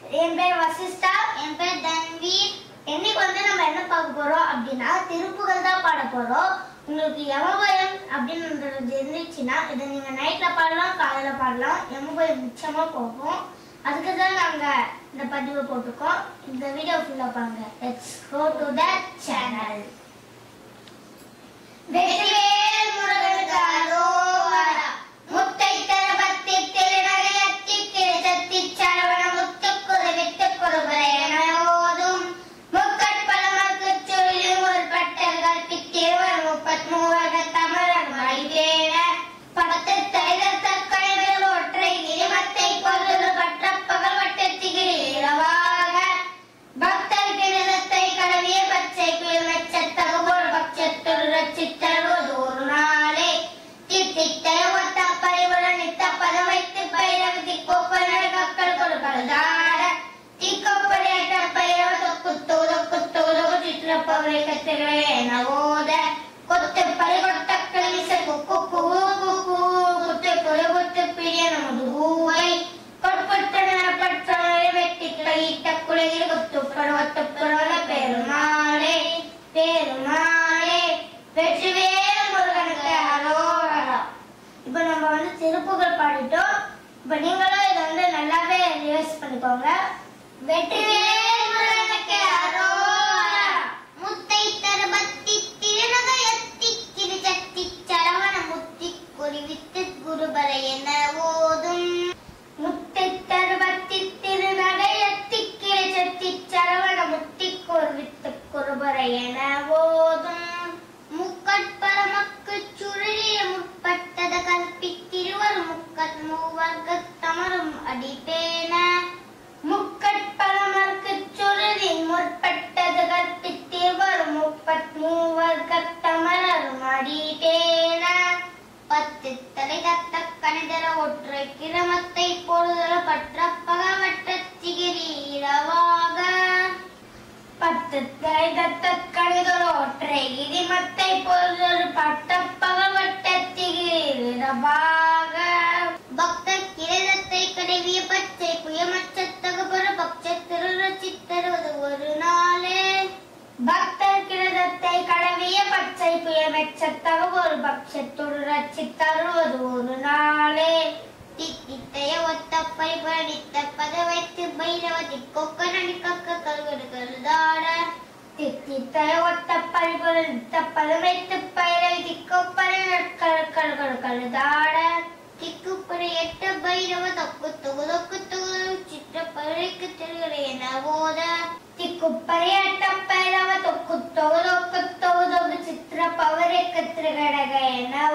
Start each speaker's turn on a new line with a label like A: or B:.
A: என் பேர் வசிஷ்டா
B: என் பேர் தன்வீர்
A: இன்னைக்கு வந்து நம்ம என்ன பார்க்க போறோம் அப்படின்னா திருப்புகள் தான் பாட போறோம் உங்களுக்கு யமபயம் அப்படின்றது இருந்துச்சுன்னா இதை நீங்க நைட்ல பாடலாம் காலையில பாடலாம் யமபயம் நிச்சயமா போகும் அதுக்கு தான் நாங்க இந்த பதிவை போட்டிருக்கோம் இந்த வீடியோ ஃபுல்லா பாருங்க let's go to the channel Vetrivel முருகனுக்கு அரோகரா முத்தை தரபத்தி திருநகையத்தி திருச்சத்தி சரவண முத்துக்குரு வித்துக்குருபுரை என ஓதும் முக்கட்பலமக்கு சொல்லி ஒரு பட்டல் கற்பித்திருவர் முப்பத் மூவக தமிழர் மொழிவேன பத்து தலைவர் தற்கழிவில் ஒற்றை இரிமத்தை கொல்லு பற்ற பகல் வட்டத்திகிரி இரவாக பக்தர் கிணத்தை கடவிய பச்சை குளிர்மச்சத்தகபோல் பட்சத்துள் ரச்சித்தருவது ஒரு நாளே தித்தித்தை ஒத்த பரிவுட நித்த பதம் வைத்து பைரவதி கோப்பனர் கக்கள் கொடுப்பதாட தீக்கொப்படையற்ற பைரவ தொக்குத்தோத குத்தோத சித்திரப்பவரை கத்திரே நவோத கொத்து பறிகொட்ட கிளிச குக்கு குகு குக்கு குத்து குரு குத்து பிரிய நமது ஊவை கொடுப்பட்டனை வெட்டி கையிட்ட குலையில் குத்துப்படுவத்து புறவன பெருமாளே பெருமாளே வெற்றிவேல் முருகனுக்கு அரோகரா இப்போ நம்ம வந்து திருப்புகள் பாடிட்டோம் இப்போ நீங்களும் இதை வந்து நல்லாவே ரிவர்ஸ் பண்ணிக்கோங்க வெற்றிவேல் முருகனுக்கு அரோகரா
B: முத்தை தரபத்தி திருநகையத்தி திருச்சத்தி சரவண முத்தி குறிவித்து குருபரை என ஓதும்
A: முத்தை தருவத்தி திருநகையத்தி கிழச்சத்தி சரவண முத்தி கோர்வித்து குருபரை என ஓதும்
B: முக்கட்பரமக்கு சுருளிய முற்பட்டத கற்பித்திருவர் முக்கட் மூவர்க்கு தமரும் அடிப்பேன
A: முக்கட்பலமர்க்கு சுருதி முற்பட்டது கற்பித்திவர் முப்பத் மூவர் கத்தமலர் மடிபேன
B: பத்து தலை தத்த கணிதர ஒற்றை கிரமத்தை பொழுதல பற்ற பகவட்ட திகிரி இரவாக
A: பத்து தலைதத்த கணிதொரு ஒற்றை இடிமத்தை பொருள் பட்ட பகவட்டத்திகிரபாக
B: பக்த கிரதத்தை கடவிய பச்சை புயமச்சத்தகபுர பக்ஷ திருச்சித்தருவது ஒரு நாளே
A: பக்தர் கிரதத்தை கடவிய பச்சை புயமெச்சத்தக ஒரு பட்சத்துள் ரச்சி தருவது ஒரு நாளே
B: தித்தித்தைய ஒத்த பரிபரணித்த பத வைத்து பைரவதி கொக்கனடி கக்க கல்கடு கருதாட
A: தித்தித்தை ஒத்த பரிபுரித்த பதவைத்து பயிரை கொப்பரை கழுக்கழுகள் கழுதாட
B: திக்குப்பறை எட்ட பைரவ தொக்கு தொகு தொக்கு தொகு சிற்ற பழைக்கு தெருகளை என ஓத
A: திக்குப்பரையட்ட பைரவ தொக்கு தொகு தொக்கு தொகு தொகு சித்திர பவரை கத்திர கடக என